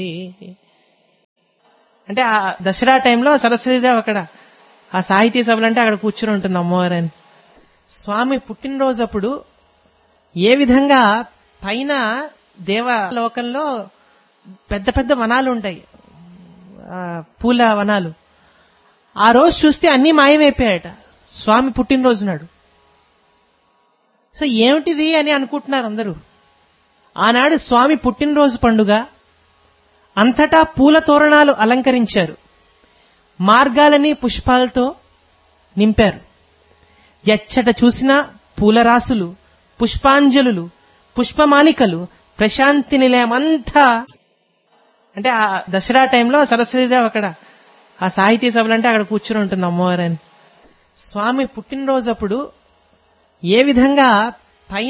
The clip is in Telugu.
అంటే ఆ దసరా టైంలో సరస్వతిదేవి అక్కడ ఆ సాహితీ సభలు అంటే అక్కడ కూర్చుని ఉంటుంది అమ్మవారని స్వామి పుట్టినరోజు అప్పుడు ఏ విధంగా పైన దేవలోకంలో పెద్ద పెద్ద వనాలు ఉంటాయి ఆ, పూల వనాలు ఆ రోజు చూస్తే అన్ని మాయమైపోయాయట స్వామి పుట్టినరోజు నాడు సో ఏమిటిది అని అనుకుంటున్నారు అందరూ ఆనాడు స్వామి పుట్టినరోజు పండుగ అంతటా పూల తోరణాలు అలంకరించారు మార్గాలని పుష్పాలతో నింపారు ఎచ్చట చూసినా పూలరాసులు పుష్పాంజలులు పుష్పమాలికలు ప్రశాంతి నిలయమంతా అంటే ఆ దసరా టైంలో సరస్వతిదేవి అక్కడ ఆ సాహితీ సభలు అంటే అక్కడ కూర్చుని ఉంటుంది అమ్మవారని స్వామి పుట్టినరోజు అప్పుడు ఏ విధంగా